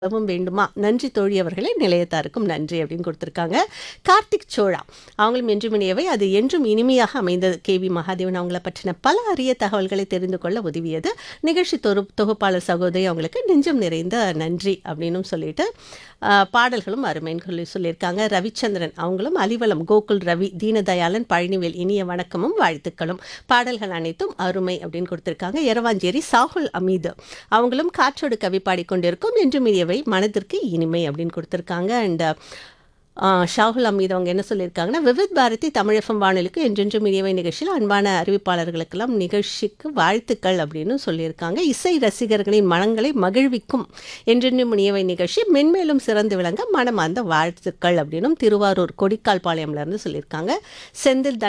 உதவும் வேண்டுமா நன்றி தோழி அவர்களே நிலையத்தாருக்கும் நன்றி அப்படின்னு கொடுத்துருக்காங்க கார்த்திக் சோழா அவங்களும் என்றும் இனியவை அது என்றும் இனிமையாக அமைந்தது கே வி மகாதேவன் அவங்கள பற்றின பல அரிய தகவல்களை தெரிந்து கொள்ள உதவியது நிகழ்ச்சி தொகு தொகுப்பாளர் சகோதரி அவங்களுக்கு நெஞ்சம் நிறைந்த நன்றி அப்படின்னும் சொல்லிட்டு ஆஹ், பாடல்களும் அருமைன்னு சொல்லி சொல்லியிருக்காங்க ரவிச்சந்திரன் அவங்களும் அலிவலம் கோகுல் ரவி தீனதயாளன் பழனிவேல் இனிய வணக்கமும் வாழ்த்துக்களும் பாடல்கள் அனைத்தும் அருமை அப்படின்னு கொடுத்துருக்காங்க எரவாஞ்சேரி சாகுல் அமீது அவங்களும் காற்றோடு கவி பாடிக்கொண்டிருக்கும் என்றும் இனியவை மனதிற்கு இனிமை அப்படின்னு கொடுத்துருக்காங்க அண்ட் ஷாகுல் அமீது அவங்க என்ன சொல்லியிருக்காங்கன்னா விவித் பாரதி தமிழகம் வானொலிக்கு என்றென்றும் இனியவை நிகழ்ச்சியில் அன்பான அறிவிப்பாளர்களுக்கெல்லாம் நிகழ்ச்சிக்கு வாழ்த்துக்கள் அப்படின்னு சொல்லியிருக்காங்க இசை ரசிகர்களின் மனங்களை மகிழ்விக்கும் என்றென்றும் இனியவை நிகழ்ச்சி மென்மேலும் சிறந்து விளங்க மனமார்ந்த வாழ்த்துக்கள் அப்படின்னும் திருவாரூர் கொடிக்கால் பாளையம்ல இருந்து சொல்லியிருக்காங்க செந்தில்